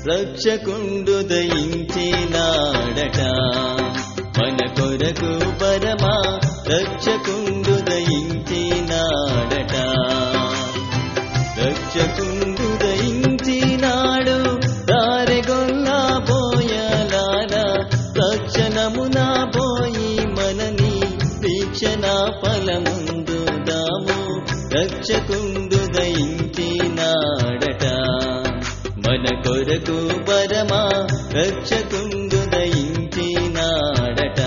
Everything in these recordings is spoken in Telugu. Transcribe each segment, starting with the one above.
రక్షకుండు దయించినాడట మన కొరకు పరమా రక్షకుండు దయించినాడట రక్షకుండు దయించినాడు దారెగొల్లా పోయలారా రక్షణమున పోయి మనని వీక్షణ ఫలముందు దాము రక్షకుండు దయించినాడట మన కొరకు పరమా రక్షకుండు దయించినాడట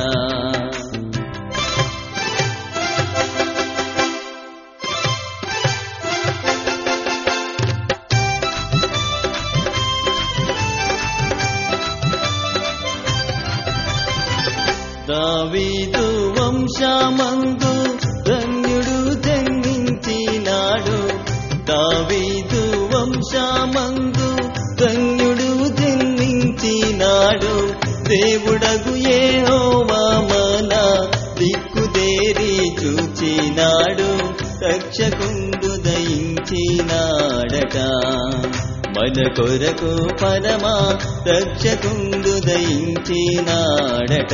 దావీదు వంశమందు ధన్యుడు జన్మించినాడు దావీదు వంశమందు ధన్యుడు జన్మించినాడు దేవుడగు ఏహోవా మన దిక్కుదేరి చూచినాడు రక్షకుండు దయించినాడట మన కొరకు పరమా రక్షకుండు దయించినాడట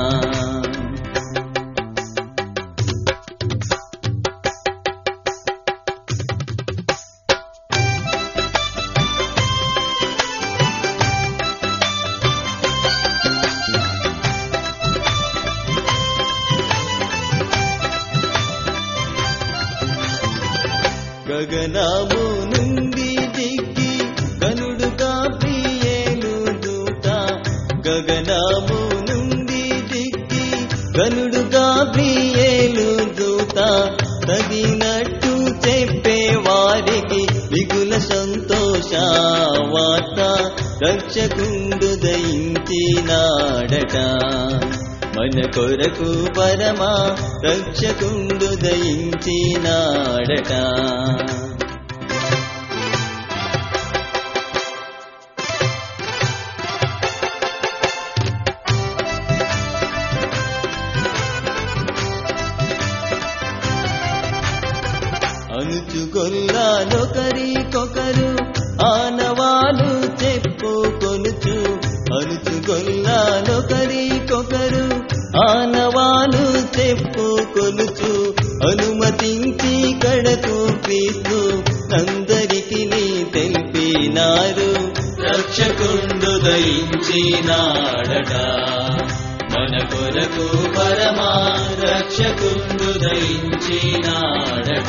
గగనము నుండి దిగి గనుడుగా ప్రియేలు దూత గగనము నుండి దిగి గనుడుగా ప్రియేలు దూత తగినట్టు చెప్పే వారికి మిగుల సంతోష వార్త రక్షకుండు దయించినాడట మన కొరకు పరమా రక్షకుండు దయించినాడట అనుచుగొల్లానొకరికొకరు ఆనవాలు చెప్పుకొనుచు అనుచుగొల్లానొకరికొకరు ఆనవాలు చెప్పుకొనుచు అనుమతించి కడకు పీసు అందరికి తెలిపినారు రక్షకుండు దయించినాడట మన కొరకు పరమా రక్షకుండు దయించినాడట